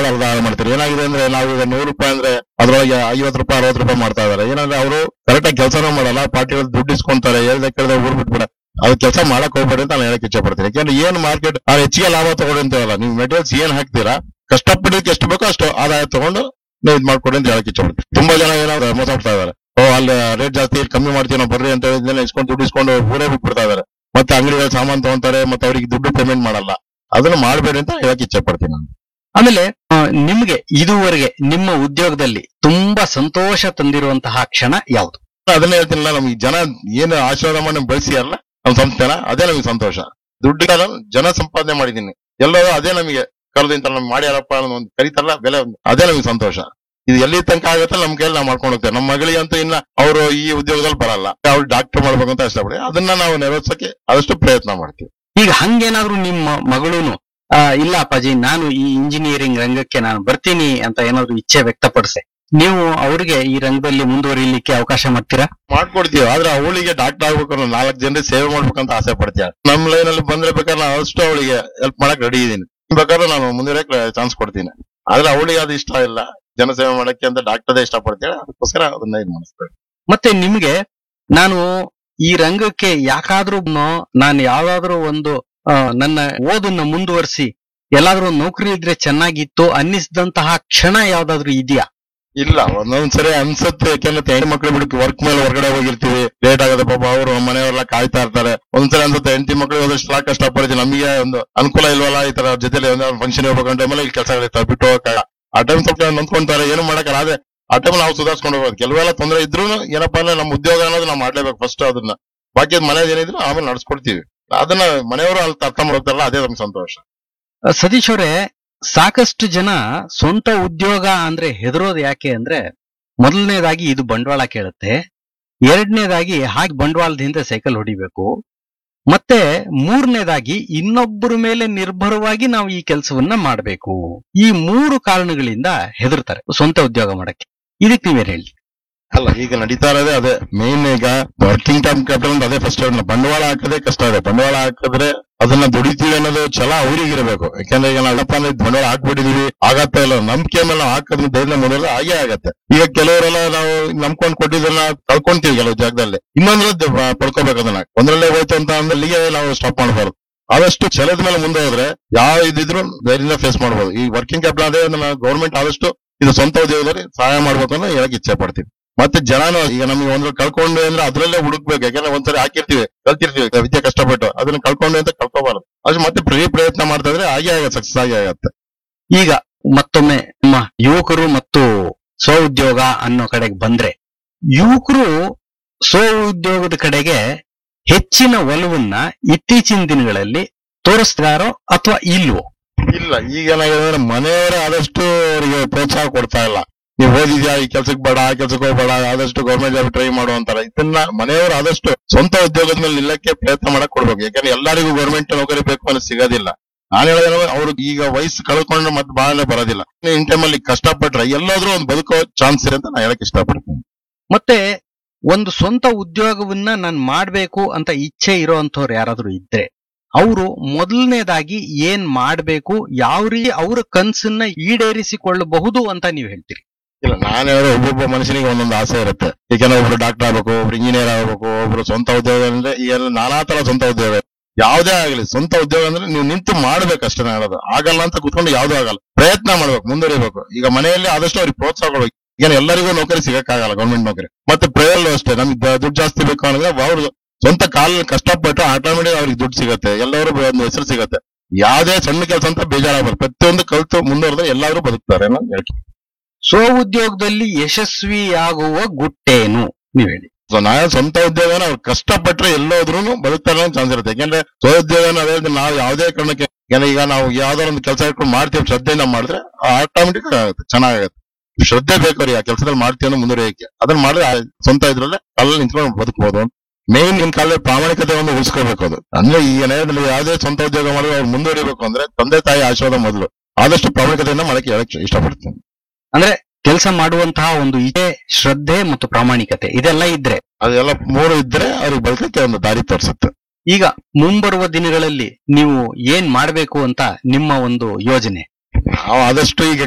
ಅರ್ಧ ಮಾಡ್ತಾರೆ ಏನಾಗಿದೆ ಅಂದ್ರೆ ನಾವು ಈಗ ನೂರು ರೂಪಾಯಿ ಅಂದ್ರೆ ಅದ್ರೊಳಗೆ ಐವತ್ತು ರೂಪಾಯಿ ಅರವತ್ತು ರೂಪಾಯಿ ಮಾಡ್ತಾ ಇದಾರೆ ಏನಂದ್ರೆ ಅವರು ಕರೆಕ್ಟ್ ಆಗಿ ಕೆಲಸನೂ ಮಾಡಲ್ಲ ಪಾರ್ಟಿಗಳು ದುಡ್ಡು ಇಸ್ಕೊಂತಾರೆ ಹೇಳ್ದೆ ಕೇಳ್ದೆ ಊರ್ ಬಿಟ್ಬಿಡ ಅದು ಕೆಲಸ ಮಾಡಕ್ ಹೋಗ್ಬೇಡಿ ಅಂತ ನಾನು ಹೇಳಕ್ ಇಚ್ಛೆ ಪಡ್ತೀನಿ ಯಾಕಂದ್ರೆ ಏನ್ ಮಾರ್ಕೆಟ್ ಆ ಹೆಚ್ಚಿಗೆ ಲಾಭ ತಗೊಳ್ಳಿ ಅಂತೇವಲ್ಲ ನೀವು ಮೆಟೀರಿಯಲ್ಸ್ ಏನ್ ಹಾಕ್ತೀರಾ ಕಷ್ಟಪಟ್ಟಿದ್ದಕ್ಕೆ ಎಷ್ಟು ಬೇಕೋ ಅಷ್ಟು ಆದಾಯ ತಗೊಂಡು ನೀವು ಇದ್ ಮಾಡ್ಕೊಡಿ ಅಂತ ಹೇಳಕ್ ಇಚ್ಛೆ ಪಡ್ತೀನಿ ತುಂಬಾ ಜನ ಏನಾದ್ರು ಮೋಸ ಹೋಗ್ತಾ ಇದಾರೆ ಓ ಅಲ್ಲಿ ರೇಟ್ ಜಾಸ್ತಿ ಇಲ್ಲಿ ಕಮ್ಮಿ ಮಾಡ್ತೀವಿ ನಾವು ಬರ್ರಿ ಅಂತ ಹೇಳಿದ್ಮೇಲೆ ಇಸ್ಕೊಂಡು ದುಡ್ಡು ಇಸ್ಕೊಂಡು ಊರೇ ಬಿಟ್ಬಿಡ್ತಾ ಇದಾರೆ ಮತ್ತೆ ಅಂಗಡಿಗಳು ಸಾಮಾನ್ ತಗೊಂತಾರೆ ಮತ್ತೆ ಅವ್ರಿಗೆ ದುಡ್ಡು ಪೇಮೆಂಟ್ ಮಾಡಲ್ಲ ಅದನ್ನ ಮಾಡಬೇಡಿ ಅಂತ ಹೇಳಕ್ ಇಚ್ಛೆ ಪಡ್ತೀನಿ ನಾನು ಆಮೇಲೆ ಆ, ನಿಮ್ಗೆ ಇದುವರೆಗೆ ನಿಮ್ಮ ಉದ್ಯೋಗದಲ್ಲಿ ತುಂಬಾ ಸಂತೋಷ ತಂದಿರುವಂತಹ ಕ್ಷಣ ಯಾವುದು ಅದನ್ನ ಹೇಳ್ತೀನಲ್ಲ ನಮ್ಗೆ ಜನ ಏನು ಆಶೀರ್ವಾದ ಮಾಡಿ ನಮ್ಗೆ ಬೆಳೆಸಿಯಲ್ಲ ನಮ್ಮ ಸಂಸ್ಥೆನ ಅದೇ ನಮಗೆ ಸಂತೋಷ ದುಡ್ಡಿಗೆ ನಾನು ಜನ ಸಂಪಾದನೆ ಮಾಡಿದ್ದೀನಿ ಎಲ್ಲರೂ ಅದೇ ನಮಗೆ ಕರೆದು ಇಂತ ನಮ್ಗೆ ಮಾಡ್ಯಾರಪ್ಪ ಅನ್ನೋ ಒಂದು ಕರೀತಾರಲ್ಲ ಬೆಲೆ ಒಂದು ಅದೇ ನಮಗೆ ಸಂತೋಷ ಇದು ಎಲ್ಲಿ ತನಕ ಆಗುತ್ತೆ ನಮ್ ಕೈಯಲ್ಲಿ ನಾವು ಮಾಡ್ಕೊಂಡು ಹೋಗ್ತೇವೆ ನಮ್ಮ ಮಗಳಿಗೆ ಅಂತೂ ಇನ್ನ ಅವರು ಈ ಉದ್ಯೋಗದಲ್ಲಿ ಬರಲ್ಲ ಅವ್ರು ಡಾಕ್ಟರ್ ಮಾಡ್ಬೇಕು ಅಂತ ಇಷ್ಟಪಡಿ ಅದನ್ನ ನಾವು ನೆರವೇರ್ಸಕ್ಕೆ ಆದಷ್ಟು ಪ್ರಯತ್ನ ಮಾಡ್ತೀವಿ ಈಗ ಹಂಗೇನಾದ್ರೂ ನಿಮ್ಮ ಮಗಳೂನು ಆ, ಇಲ್ಲ ಅಪ್ಪಾಜಿ ನಾನು ಈ ಇಂಜಿನಿಯರಿಂಗ್ ರಂಗಕ್ಕೆ ನಾನು ಬರ್ತೀನಿ ಅಂತ ಏನಾದ್ರು ಇಚ್ಛೆ ವ್ಯಕ್ತಪಡಿಸೆ ನೀವು ಅವ್ರಿಗೆ ಈ ರಂಗದಲ್ಲಿ ಮುಂದುವರಿಲಿಕ್ಕೆ ಅವಕಾಶ ಮಾಡ್ತೀರಾ ಮಾಡ್ಕೊಡ್ತೀವಿ ಆದ್ರೆ ಅವಳಿಗೆ ಡಾಕ್ಟರ್ ಆಗ್ಬೇಕು ಅನ್ನೋ ನಾಲ್ಕು ಜನರಿಗೆ ಸೇವೆ ಮಾಡ್ಬೇಕಂತ ಆಸೆ ಪಡ್ತೀಯ ನಮ್ ಲೈನ್ ಅಲ್ಲಿ ಬಂದ್ರೆ ಬೇಕಾದ್ರೆ ನಾನು ಅಷ್ಟು ಅವಳಿಗೆ ಹೆಲ್ಪ್ ಮಾಡಕ್ ರೆಡಿ ಇದೀನಿ ಬೇಕಾದ್ರೆ ನಾನು ಮುಂದುವರೆಯಕ್ಕೆ ಚಾನ್ಸ್ ಕೊಡ್ತೀನಿ ಆದ್ರೆ ಅವಳಿಗೆ ಅದು ಇಷ್ಟ ಇಲ್ಲ ಜನಸೇವೆ ಮಾಡಕ್ಕೆ ಅಂತ ಡಾಕ್ಟರ್ದೇ ಇಷ್ಟ ಪಡ್ತಾಳೆ ಅದಕ್ಕೋಸ್ಕರ ಅದನ್ನ ಇದು ಮಾಡಿಸ್ತಾರೆ ಮತ್ತೆ ನಿಮ್ಗೆ ನಾನು ಈ ರಂಗಕ್ಕೆ ಯಾಕಾದ್ರೂ ಮ- ನಾನು ಯಾವ್ದಾದ್ರೂ ಒಂದು ಆ, ನನ್ನ ಓದನ್ನ ಮುಂದುವರಿಸಿ ಎಲ್ಲಾದ್ರೂ ಒಂದ್ ನೌಕರಿ ಇದ್ರೆ ಚೆನ್ನಾಗಿತ್ತು ಅನ್ನಿಸಿದಂತಹ ಕ್ಷಣ ಯಾವ್ದಾದ್ರು ಇದೆಯಾ ಇಲ್ಲ ಒಂದೊಂದ್ಸರಿ ಅನ್ಸುತ್ತೆ ಯಾಕೆಂದ್ರೆ ಹೆಣ್ಣು ಮಕ್ಳು ಬಿಡಕ್ಕೆ ವರ್ಕ್ ಮೇಲೆ ಹೊರಗಡೆ ಹೋಗಿರ್ತೀವಿ ಲೇಟ್ ಆಗುತ್ತೆ ಪಾಪ ಅವರು ಮನೆಯವರೆಲ್ಲ ಕಾಯ್ತಾ ಇರ್ತಾರೆ ಒಂದ್ಸರಿ ಅನ್ಸುತ್ತೆ ಹೆಂಡತಿ ಮಕ್ಳು ಹೋದಷ್ಟು ಕಷ್ಟ ಪಡ್ತೀವಿ ನಮಗೆ ಒಂದು ಅನುಕೂಲ ಇಲ್ವಲ್ಲ ಈ ತರ ಅವ್ರ ಜೊತೆಲಿ ಫಂಕ್ಷನ್ ಹೋಗ್ಬೇಕಂತ ಟೈಮಲ್ಲಿ ಇಲ್ಲಿ ಕೆಲಸಗಳಿರ್ತಾವೆ ಬಿಟ್ಟು ಹೋಗಕ್ಕಾಗ ಆ ಟೈಮ್ ಸ್ವಲ್ಪ ನೊಂದ್ಕೊಂತಾರೆ ಏನು ಮಾಡಕ್ಕಲ್ಲ ಅದೇ ಆ ಟೈಮ್ ನಾವು ಸುಧಾರಿಸ್ಕೊಂಡು ಹೋಗ್ಬೋದು ಕೆಲವೆಲ್ಲ ತೊಂದರೆ ಇದ್ರು ಏನಪ್ಪಾ ಅಂದ್ರೆ ನಮ್ಮ ಉದ್ಯೋಗ ಅನ್ನೋದು ನಾವು ಮಾಡ್ಲೇಬೇಕು ಫಸ್ಟ್ ಅದನ್ನ ಬಾಕಿ ಮನೇಲಿ ಏನಿದ್ರು ಆಮೇಲೆ ನಡ್ಸ್ಕೊಡ್ತೀವಿ ಅದನ್ನ ಮನೆಯವರು ಅಲ್ಲಿ ಅರ್ಥ ಮಾಡ್ತಾರಲ್ಲ ಅದೇ ನಮ್ಗೆ ಸಂತೋಷ ಆ, ಸತೀಶ್ ಅವರೇ ಸಾಕಷ್ಟು ಜನ ಸ್ವಂತ ಉದ್ಯೋಗ ಅಂದ್ರೆ ಹೆದರೋದು ಯಾಕೆ ಅಂದ್ರೆ ಮೊದಲನೇದಾಗಿ ಇದು ಬಂಡವಾಳ ಕೇಳುತ್ತೆ ಎರಡನೇದಾಗಿ ಹಾಗೆ ಬಂಡವಾಳದ ಹಿಂದೆ ಸೈಕಲ್ ಹೊಡಿಬೇಕು ಮತ್ತೆ ಮೂರನೇದಾಗಿ ಇನ್ನೊಬ್ಬರ ಮೇಲೆ ನಿರ್ಭರವಾಗಿ ನಾವು ಈ ಕೆಲಸವನ್ನ ಮಾಡಬೇಕು ಈ ಮೂರು ಕಾರಣಗಳಿಂದ ಹೆದರ್ತಾರೆ ಸ್ವಂತ ಉದ್ಯೋಗ ಮಾಡಕ್ಕೆ ಇದಕ್ಕೆ ನೀವೇನ್ ಹೇಳಿ ಅಲ್ಲ ಈಗ ನಡೀತಾ ಇರೋದೇ ಅದೇ ಮೇನ್ ಈಗ ವರ್ಕಿಂಗ್ ಟೈಮ್ ಕ್ಯಾಪಿಟಲ್ ಅಂತ ಅದೇ ಫಸ್ಟ್ ಬಂಡವಾಳ ಹಾಕೋದೇ ಕಷ್ಟ ಇದೆ ಬಂಡವಾಳ ಹಾಕಿದ್ರೆ ಅದನ್ನ ದುಡಿತೀವಿ ಅನ್ನೋದು ಛಲ ಅವ್ರಿಗೆ ಇರಬೇಕು ಯಾಕಂದ್ರೆ ಈಗ ನಾವಪ್ಪ ಅಂದ್ರೆ ಬಂಡವಾಳ ಹಾಕ್ಬಿಟ್ಟಿದೀವಿ ಆಗತ್ತಾ ಇಲ್ಲ ನಂಬಿಕೆ ಮೇಲೆ ನಾವು ಹಾಕೋದ್ ಧೈರ್ಯ ಮುಂದುವರೆದ್ರೆ ಹಾಗೆ ಆಗತ್ತೆ ಈಗ ಕೆಲವರೆಲ್ಲ ನಾವು ನಂಬ್ಕೊಂಡ್ ಕೊಟ್ಟಿದ್ದನ್ನ ಕಳ್ಕೊಂತೀವಿ ಕೆಲವು ಜಾಗದಲ್ಲಿ ಇನ್ನೊಂದ್ರದ್ದು ಪಡ್ಕೋಬೇಕು ಅದನ್ನ ಒಂದ್ರಲ್ಲೇ ಹೋಯ್ತು ಅಂತ ಅಂದ್ರೆ ಅಲ್ಲಿಗೆ ನಾವು ಸ್ಟಾಪ್ ಮಾಡಬಾರ್ದು ಆದಷ್ಟು ಛಲದ ಮೇಲೆ ಮುಂದೆ ಹೋದ್ರೆ ಯಾವ ಇದಿದ್ರು ಧೈರ್ಯದಿಂದ ಫೇಸ್ ಮಾಡಬಹುದು ಈ ವರ್ಕಿಂಗ್ ಕ್ಯಾಪಿಟಲ್ ಅದೇ ಗೌರ್ಮೆಂಟ್ ಆದಷ್ಟು ಇದು ಸ್ವಂತ ಉದ್ಯೋಗದಲ್ಲಿ ಸಹಾಯ ಮಾಡ್ಬೇಕು ಅಂತ ಹೇಳಕ್ ಇಚ್ಛೆ ಪಡ್ತೀವಿ ಮತ್ತೆ ಜನನು ಈಗ ನಮಗೆ ಒಂದ್ರ ಕಳ್ಕೊಂಡ್ವಿ ಅಂದ್ರೆ ಅದ್ರಲ್ಲೇ ಹುಡುಕ್ಬೇಕು ಯಾಕಂದ್ರೆ ಒಂದ್ಸರಿ ಹಾಕಿರ್ತೀವಿ ಕಲ್ತಿರ್ತೀವಿ ವಿದ್ಯೆ ಕಷ್ಟಪಟ್ಟು ಅದನ್ನ ಕಳ್ಕೊಂಡ್ವಿ ಅಂತ ಕಳ್ಕೋಬಾರದು ಅಷ್ಟು ಮತ್ತೆ ಪ್ರತಿ ಪ್ರಯತ್ನ ಮಾಡ್ತಾ ಇದ್ರೆ ಹಾಗೆ ಆಗತ್ತೆ ಸಕ್ಸಸ್ ಆಗಿ ಆಗತ್ತೆ ಈಗ ಮತ್ತೊಮ್ಮೆ ನಮ್ಮ ಯುವಕರು ಮತ್ತು ಸ್ವ ಉದ್ಯೋಗ ಅನ್ನೋ ಕಡೆಗೆ ಬಂದ್ರೆ ಯುವಕರು ಸ್ವ ಉದ್ಯೋಗದ ಕಡೆಗೆ ಹೆಚ್ಚಿನ ಒಲವನ್ನ ಇತ್ತೀಚಿನ ದಿನಗಳಲ್ಲಿ ತೋರಿಸ್ತಾರೋ ಅಥವಾ ಇಲ್ವೋ ಇಲ್ಲ ಈಗ ಏನಾಗಿದೆ ಅಂದ್ರೆ ಮನೆಯವರೇ ಆದಷ್ಟು ಅವರಿಗೆ ಪ್ರೋತ್ಸಾಹ ಕೊಡ್ತಾ ಇಲ್ಲ ನೀವು ಓದಿದ್ಯಾ ಈ ಕೆಲ್ಸಕ್ಕೆ ಬೇಡ ಆ ಕೆಲ್ಸಕ್ಕೆ ಹೋಗ್ಬೇಡ ಆದಷ್ಟು ಗೌರ್ಮೆಂಟ್ ಜಾಬ್ ಟ್ರೈ ಮಾಡು ಅಂತಾರೆ ಇದನ್ನ ಮನೆಯವರು ಆದಷ್ಟು ಸ್ವಂತ ಉದ್ಯೋಗದ ಮೇಲೆ ನಿಲ್ಲಕ್ಕೆ ಪ್ರಯತ್ನ ಮಾಡಕ್ ಕೊಡ್ಬೇಕು ಯಾಕಂದ್ರೆ ಎಲ್ಲರಿಗೂ ಗೌರ್ಮೆಂಟ್ ನೌಕರಿ ಬೇಕು ಅನ್ನೋ ಸಿಗೋದಿಲ್ಲ ನಾನು ಹೇಳೋದೇನೋ ಅವ್ರಿಗೆ ಈಗ ವಯಸ್ಸು ಕಳ್ಕೊಂಡ್ರೆ ಮತ್ತೆ ಬಾಳೆ ಬರೋದಿಲ್ಲ ಇನ್ ಟೈಮಲ್ಲಿ ಕಷ್ಟಪಟ್ರೆ ಎಲ್ಲಾದ್ರೂ ಒಂದು ಬದುಕೋ ಚಾನ್ಸ್ ಇದೆ ಅಂತ ನಾನು ಹೇಳಕ್ ಇಷ್ಟಪಡ್ತೀನಿ ಮತ್ತೆ ಒಂದು ಸ್ವಂತ ಉದ್ಯೋಗವನ್ನ ನಾನು ಮಾಡ್ಬೇಕು ಅಂತ ಇಚ್ಛೆ ಇರೋಂಥವ್ರು ಯಾರಾದ್ರೂ ಇದ್ರೆ ಅವರು ಮೊದಲನೇದಾಗಿ ಏನ್ ಮಾಡ್ಬೇಕು ಯಾವ ರೀತಿ ಅವರ ಕನ್ಸನ್ನ ಈಡೇರಿಸಿಕೊಳ್ಳಬಹುದು ಅಂತ ನೀವು ಹೇಳ್ತೀರಿ ಇಲ್ಲ ನಾನು ಹೇಳೋ ಒಬ್ಬೊಬ್ಬ ಮನುಷ್ಯನಿಗೆ ಒಂದೊಂದು ಆಸೆ ಇರುತ್ತೆ ಯಾಕಂದ್ರೆ ಒಬ್ರು ಡಾಕ್ಟರ್ ಆಗ್ಬೇಕು ಒಬ್ರು ಇಂಜಿನಿಯರ್ ಆಗ್ಬೇಕು ಒಬ್ರು ಸ್ವಂತ ಉದ್ಯೋಗ ಅಂದ್ರೆ ಈಗ ನಾನಾ ತರ ಸ್ವಂತ ಉದ್ಯೋಗ ಇದೆ. ಯಾವ್ದೇ ಆಗಲಿ ಸ್ವಂತ ಉದ್ಯೋಗ ಅಂದ್ರೆ ನೀವು ನಿಂತು ಮಾಡ್ಬೇಕು ಅಷ್ಟೇ ನಾನು ಹೇಳೋದು ಆಗಲ್ಲ ಅಂತ ಕುತ್ಕೊಂಡು ಯಾವ್ದು ಆಗಲ್ಲ ಪ್ರಯತ್ನ ಮಾಡ್ಬೇಕು ಮುಂದುವರಿಬೇಕು ಈಗ ಮನೆಯಲ್ಲಿ ಆದಷ್ಟು ಅವ್ರಿಗೆ ಪ್ರೋತ್ಸಾಹ ಕೊಡ್ಬೇಕು ಈಗ ಎಲ್ಲರಿಗೂ ನೌಕರಿ ಸಿಗಕ್ಕಾಗಲ್ಲ ಗೌರ್ಮೆಂಟ್ ನೌಕರಿ ಮತ್ತೆ ಪ್ರೈವೇಟ್ ಅಷ್ಟೇ ನಮ್ಗೆ ದ- ದುಡ್ಡು ಜಾಸ್ತಿ ಬೇಕು ಅಂದ್ರೆ ಅವ್ರು ಸ್ವಂತ ಕಾಲ ಕಷ್ಟಪಟ್ಟು ಆಟೋಮೆಟಿಕ್ ಅವ್ರಿಗೆ ದುಡ್ಡು ಸಿಗತ್ತೆ ಎಲ್ಲರೂ ಒಂದು ಹೆಸರು ಸಿಗತ್ತೆ ಯಾವ್ದೇ ಸಣ್ಣ ಕೆಲಸ ಅಂತ ಬೇಜಾರಾಗಬಾರ್ದು ಪ್ರತಿಯೊಂದು ಕಲ್ತು ಮುಂದುವರೆದ್ರೆ ಎಲ್ಲರೂ ಬದುಕ್ತಾರೆ ಅನ್ನೋ ಹೇಳ್ತೀನಿ ಸ್ವ ಉದ್ಯೋಗದಲ್ಲಿ ಯಶಸ್ವಿಯಾಗುವ ಗುಟ್ಟೇನು ನೀವು ಹೇಳಿ ಸೊ ನಾವೇ ಸ್ವಂತ ಉದ್ಯೋಗನ ಅವ್ರು ಕಷ್ಟಪಟ್ರೆ ಎಲ್ಲೋದ್ರೂ ಬದುಕ್ತಾರೆ ಅನ್ನೋ ಚಾನ್ಸ್ ಇರುತ್ತೆ ಯಾಕಂದ್ರೆ ಸ್ವಉದ್ಯೋಗನ ಅದೇ ರೀತಿ ನಾವು ಯಾವುದೇ ಕಾರಣಕ್ಕೆ ಯಾಕಂದ್ರೆ ಈಗ ನಾವು ಯಾವ್ದಾರ ಒಂದು ಕೆಲಸ ಇಟ್ಕೊಂಡು ಮಾಡ್ತೀವಿ ಶ್ರದ್ಧೆಯಿಂದ ಮಾಡಿದ್ರೆ ಆಟೋಮೆಟಿಕ್ ಆಗುತ್ತೆ ಚೆನ್ನಾಗುತ್ತೆ ಶ್ರದ್ಧೆ ಬೇಕು ಅವ್ರಿಗೆ ಆ ಕೆಲಸದಲ್ಲಿ ಮಾಡ್ತೀವಿ ಅನ್ನೋ ಮುಂದುವರಿಯಕ್ಕೆ ಅದನ್ನ ಮಾಡಿದ್ರೆ ಆ ಸ್ವಂತ ಇದ್ರಲ್ಲೇ ಅಲ್ಲಿ ನಿಂತ್ಕೊಂಡು ಬದುಕಬಹುದು ಮೇನ್ ನಿಮ್ ಕಾಲದಲ್ಲಿ ಪ್ರಾಮಾಣಿಕತೆ ಒಂದು ಉಳಿಸ್ಕೋಬೇಕು ಅದು ಅಂದ್ರೆ ಈಗ ನೀವು ಯಾವುದೇ ಸ್ವಂತ ಉದ್ಯೋಗ ಮಾಡಿದ್ರೆ ಅವ್ರು ಮುಂದುವರಿಬೇಕು ಅಂದ್ರೆ ತಂದೆ ತಾಯಿ ಆಶೀರ್ವಾದ ಮೊದಲು ಆದಷ್ಟು ಪ್ರಾಮಾಣಿಕತೆಯಿಂದ ಮಾಡಕ್ಕೆ ಹೇಳಕ್ ಇಷ್ಟಪಡ್ತೀನಿ ಅಂದ್ರೆ ಕೆಲಸ ಮಾಡುವಂತಹ ಒಂದು ಇಚ್ಛೆ ಶ್ರದ್ಧೆ ಮತ್ತು ಪ್ರಾಮಾಣಿಕತೆ ಇದೆಲ್ಲ ಇದ್ರೆ ಅದೆಲ್ಲ ಮೂರು ಇದ್ರೆ ಅವ್ರಿಗೆ ಬದುಕಕ್ಕೆ ಒಂದು ದಾರಿ ತೋರಿಸುತ್ತೆ ಈಗ ಮುಂಬರುವ ದಿನಗಳಲ್ಲಿ ನೀವು ಏನ್ ಮಾಡ್ಬೇಕು ಅಂತ ನಿಮ್ಮ ಒಂದು ಯೋಜನೆ ನಾವು ಆದಷ್ಟು ಈಗ